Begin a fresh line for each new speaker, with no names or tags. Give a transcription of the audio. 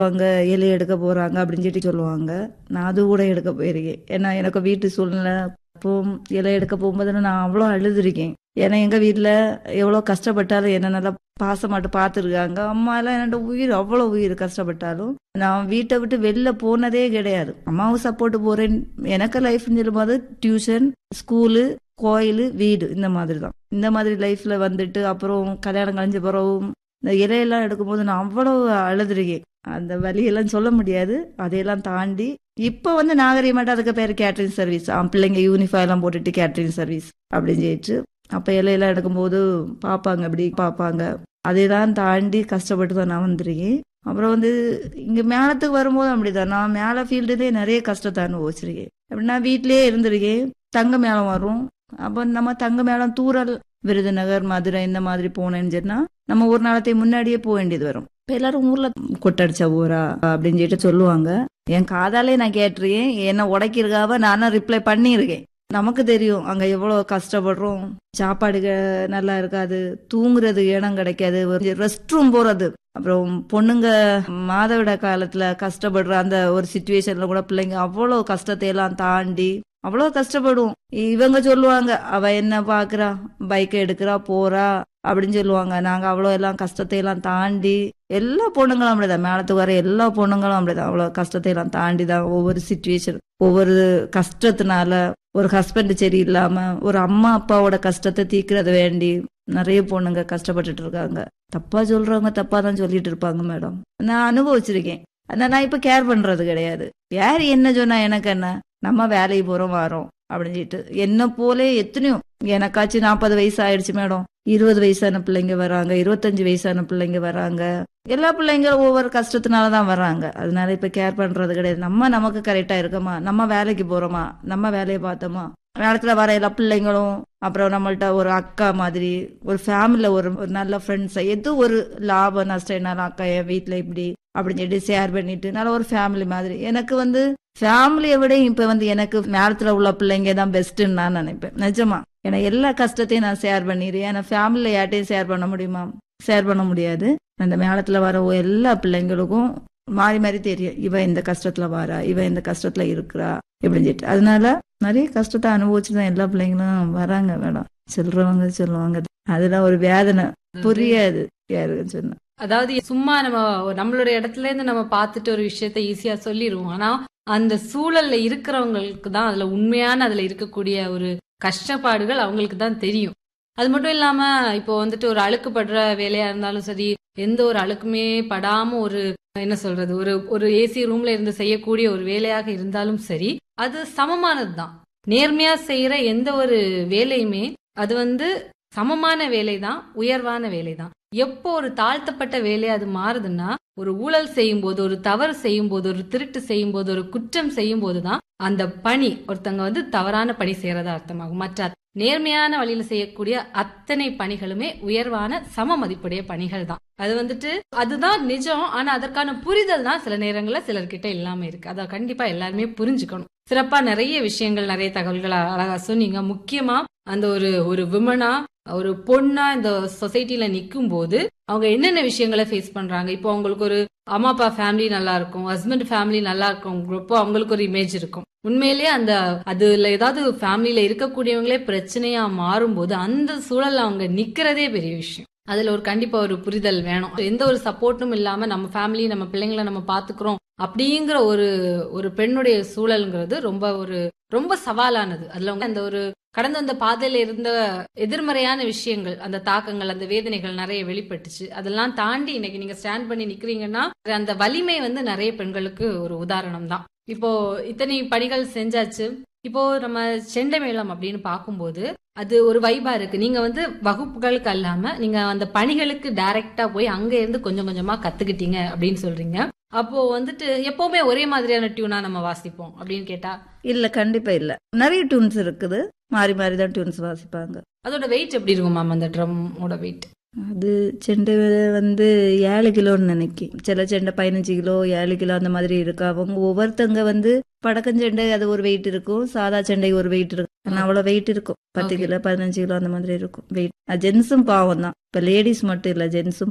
அவங்க இலை எடுக்க போறாங்க அப்படின்னு சொல்லி சொல்லுவாங்க நான் அது கூட எடுக்க போயிருக்கேன் ஏன்னா எனக்கு வீட்டு சூழ்நிலை அப்போ இலை எடுக்க போகும்போது நான் அவ்வளோ அழுதுருக்கேன் ஏன்னா எங்க வீட்ல எவ்வளோ கஷ்டப்பட்டாலும் என்ன நல்லா பாசமாட்டு பார்த்துருக்காங்க அம்மா எல்லாம் என்னோட உயிர் அவ்வளோ உயிர் கஷ்டப்பட்டாலும் நான் வீட்டை விட்டு வெளில போனதே கிடையாது அம்மாவும் சப்போர்ட் போறேன் எனக்கு லைஃப்னு சொல்லும்போது டியூஷன் ஸ்கூலு கோயில் வீடு இந்த மாதிரி தான் இந்த மாதிரி லைஃப்ல வந்துட்டு அப்புறம் கல்யாணம் கழிஞ்ச பிறகும் இந்த இலையெல்லாம் எடுக்கும்போது நான் அவ்வளோ அழுதுருக்கேன் அந்த வழியெல்லாம் சொல்ல முடியாது அதையெல்லாம் தாண்டி இப்போ வந்து நாகரிகமாட்ட அதுக்கு பேர் கேட்டரிங் சர்வீஸ் பிள்ளைங்க யூனிஃபார்ம் எல்லாம் போட்டுட்டு கேட்டரிங் சர்வீஸ் அப்படின்னு சொல்லிட்டு அப்போ இலையெல்லாம் எடுக்கும்போது பார்ப்பாங்க அப்படி பார்ப்பாங்க அதையெல்லாம் தாண்டி கஷ்டப்பட்டு தான் நான் வந்திருக்கேன் அப்புறம் வந்து இங்கே மேலத்துக்கு வரும்போது அப்படிதான் நான் மேலே ஃபீல்டுலேயே நிறைய கஷ்டத்தை அனுபவிச்சிருக்கேன் அப்படின்னா வீட்டிலேயே இருந்திருக்கேன் தங்க மேளம் வரும் அப்போ நம்ம தங்க மேளம் தூரல் விருதுநகர் மதுரை இந்த மாதிரி போனேன்னு சொன்னா நம்ம ஒரு நாளத்தை முன்னாடியே போக வேண்டியது வரும் இப்போ எல்லாரும் ஊர்ல கொட்டடிச்ச ஊரா அப்படின்னு சொல்லிட்டு சொல்லுவாங்க என் காதாலே நான் கேட்டிருக்கேன் என்ன உடைக்கிறதுக்காக நானும் ரிப்ளை பண்ணியிருக்கேன் நமக்கு தெரியும் அங்க எவ்வளவு கஷ்டப்படுறோம் சாப்பாடு க- நல்லா இருக்காது தூங்குறது இடம் கிடைக்காது ஒரு ரெஸ்ட் ரூம் போறது அப்புறம் பொண்ணுங்க மாதவிட காலத்துல கஷ்டப்படுற அந்த ஒரு சுச்சுவேஷன்ல கூட பிள்ளைங்க அவ்வளவு கஷ்டத்தை எல்லாம் தாண்டி அவ்வளவு கஷ்டப்படும் இவங்க சொல்லுவாங்க அவ என்ன பாக்குறா பைக் எடுக்கிறா போறா அப்படின்னு சொல்லுவாங்க நாங்க அவ்வளோ எல்லாம் கஷ்டத்தை எல்லாம் தாண்டி எல்லா பொண்ணுங்களும் அப்படிதான் மேலத்துக்கு வர எல்லா பொண்ணுங்களும் அப்படிதான் அவ்வளவு கஷ்டத்தை எல்லாம் தாண்டி தான் ஒவ்வொரு சுச்சுவேஷன் ஒவ்வொரு கஷ்டத்தினால ஒரு ஹஸ்பண்ட் சரியில்லாம ஒரு அம்மா அப்பாவோட கஷ்டத்தை தீர்க்கறது வேண்டி நிறைய பொண்ணுங்க கஷ்டப்பட்டுட்டு இருக்காங்க தப்பா சொல்றவங்க தப்பா தான் சொல்லிட்டு இருப்பாங்க மேடம் நான் அனுபவிச்சிருக்கேன் ஆனா நான் இப்ப கேர் பண்றது கிடையாது யார் என்ன சொன்னா எனக்கு என்ன நம்ம வேலைக்கு போறோம் வரோம் அப்படின்னு சொல்லிட்டு என்ன போலே எத்தனையோ எனக்காச்சும் நாற்பது வயசு ஆயிடுச்சு மேடம் இருபது வயசான பிள்ளைங்க வராங்க இருபத்தஞ்சு வயசான பிள்ளைங்க வராங்க எல்லா பிள்ளைங்களும் ஒவ்வொரு கஷ்டத்தினால தான் வராங்க அதனால இப்ப கேர் பண்றது கிடையாது நம்ம நமக்கு கரெக்டா இருக்கோமா நம்ம வேலைக்கு போறோமா நம்ம வேலையை பார்த்தோமா நேரத்துல வர எல்லா பிள்ளைங்களும் அப்புறம் நம்மள்ட்ட ஒரு அக்கா மாதிரி ஒரு ஃபேமிலில ஒரு ஒரு நல்ல ஃப்ரெண்ட்ஸ் எது ஒரு லாபம் நஷ்டம் என்னாலும் அக்கா என் வீட்டுல இப்படி அப்படின்னு சொல்லி ஷேர் பண்ணிட்டு நல்ல ஒரு ஃபேமிலி மாதிரி எனக்கு வந்து ஃபேமிலியை விட இப்ப வந்து எனக்கு மேலத்துல உள்ள பிள்ளைங்க தான் பெஸ்ட்னு நான் நினைப்பேன் நிஜமா ஏன்னா எல்லா கஷ்டத்தையும் நான் ஷேர் பண்ணிடுறேன் ஏன்னா ஃபேமிலியில யார்ட்டையும் ஷேர் பண்ண முடியுமா ஷேர் பண்ண முடியாது அந்த மேலத்துல வர எல்லா பிள்ளைங்களுக்கும் மாறி மாறி தெரியும் இவ இந்த கஷ்டத்துல வாரா இவ இந்த கஷ்டத்துல இருக்கிறா இப்படின்னு சொல்லிட்டு அதனால நிறைய கஷ்டத்தை அனுபவிச்சு தான் எல்லா பிள்ளைங்களும் வராங்க மேடம் சொல்றவங்க சொல்லுவாங்க அதெல்லாம் ஒரு வேதனை புரியாது யாருன்னு சொன்னா
அதாவது சும்மா நம்ம நம்மளோட இடத்துல இருந்து நம்ம பார்த்துட்டு ஒரு விஷயத்த ஈஸியா சொல்லிடுவோம் ஆனா அந்த சூழல்ல இருக்கிறவங்களுக்கு தான் அதுல உண்மையான அதுல இருக்கக்கூடிய ஒரு கஷ்டப்பாடுகள் அவங்களுக்கு தான் தெரியும் அது மட்டும் இல்லாம இப்போ வந்துட்டு ஒரு அழுக்குப்படுற வேலையா இருந்தாலும் சரி எந்த ஒரு அழுக்குமே படாம ஒரு என்ன சொல்றது ஒரு ஒரு ஏசி ரூம்ல இருந்து செய்யக்கூடிய ஒரு வேலையாக இருந்தாலும் சரி அது சமமானது தான் நேர்மையா செய்யற எந்த ஒரு வேலையுமே அது வந்து சமமான வேலை தான் உயர்வான வேலை தான் எப்போ ஒரு தாழ்த்தப்பட்ட வேலையா அது மாறுதுன்னா ஒரு ஊழல் செய்யும் போது ஒரு தவறு செய்யும் போது ஒரு திருட்டு செய்யும் போது ஒரு குற்றம் செய்யும் போதுதான் அந்த பணி ஒருத்தங்க வந்து தவறான பணி செய்யறதா அர்த்தமாகும் மற்ற அத்- நேர்மையான வழியில செய்யக்கூடிய அத்தனை பணிகளுமே உயர்வான சம மதிப்புடைய பணிகள் தான் அது வந்துட்டு அதுதான் நிஜம் ஆனா அதற்கான புரிதல் தான் சில நேரங்கள்ல சிலர்கிட்ட இல்லாம இருக்கு அதை கண்டிப்பா எல்லாருமே புரிஞ்சுக்கணும் சிறப்பா நிறைய விஷயங்கள் நிறைய தகவல்கள் அழகா சொன்னீங்க முக்கியமா அந்த ஒரு ஒரு விமனா ஒரு பொண்ணா இந்த சொசைட்டில நிக்கும் போது அவங்க என்னென்ன விஷயங்களை ஃபேஸ் பண்றாங்க இப்போ அவங்களுக்கு ஒரு அம்மா அப்பா ஃபேமிலி நல்லா இருக்கும் ஹஸ்பண்ட் ஃபேமிலி நல்லா இருக்கும்ங்கிறப்போ அவங்களுக்கு ஒரு இமேஜ் இருக்கும் உண்மையிலேயே அந்த அதுல ஏதாவது ஃபேமிலியில இருக்கக்கூடியவங்களே பிரச்சனையா மாறும்போது அந்த சூழல்ல அவங்க நிக்கிறதே பெரிய விஷயம் அதுல ஒரு கண்டிப்பா ஒரு புரிதல் வேணும் எந்த ஒரு சப்போர்ட்டும் இல்லாம நம்ம ஃபேமிலி நம்ம பிள்ளைங்களை நம்ம பாத்துக்கிறோம் அப்படிங்கிற ஒரு ஒரு பெண்ணுடைய சூழல்ங்கிறது ரொம்ப ஒரு ரொம்ப சவாலானது அதுல அவங்க அந்த ஒரு கடந்த அந்த பாதையில இருந்த எதிர்மறையான விஷயங்கள் அந்த தாக்கங்கள் அந்த வேதனைகள் நிறைய வெளிப்பட்டுச்சு அதெல்லாம் தாண்டி இன்னைக்கு நீங்க ஸ்டாண்ட் பண்ணி நிக்கிறீங்கன்னா அந்த வலிமை வந்து நிறைய பெண்களுக்கு ஒரு உதாரணம் தான் இப்போ இத்தனை பணிகள் செஞ்சாச்சு இப்போ நம்ம செண்டை மேளம் அப்படின்னு பார்க்கும்போது அது ஒரு வைபா இருக்கு நீங்க வந்து வகுப்புகளுக்கு அல்லாம நீங்க அந்த பணிகளுக்கு டைரக்டா போய் அங்க இருந்து கொஞ்சம் கொஞ்சமா கத்துக்கிட்டீங்க அப்படின்னு சொல்றீங்க அப்போ வந்துட்டு எப்பவுமே ஒரே மாதிரியான டியூனா நம்ம வாசிப்போம் அப்படின்னு கேட்டா
இல்ல கண்டிப்பா இல்ல நிறைய டியூன்ஸ் இருக்குது மாறி மாறி தான் டியூன்ஸ் வாசிப்பாங்க
அதோட வெயிட் எப்படி இருக்கும் மேம் அந்த ட்ரம்மோட வெயிட்
அது செண்டை வந்து ஏழு கிலோன்னு நினைக்கேன் சில செண்டை பதினஞ்சு கிலோ ஏழு கிலோ அந்த மாதிரி இருக்கு அவங்க ஒவ்வொருத்தங்க வந்து படக்கஞ்செண்டை அது ஒரு வெயிட் இருக்கும் சாதா செண்டை ஒரு வெயிட் இருக்கும் ஆனா அவ்வளவு வெயிட் இருக்கும் பத்து
Okay.
கிலோ பதினஞ்சு கிலோ அந்த மாதிரி இருக்கும் வெயிட் ஜென்ஸும் பாவம் தான் இப்ப லேடிஸ் மட்டும் இல்ல ஜென்ஸும்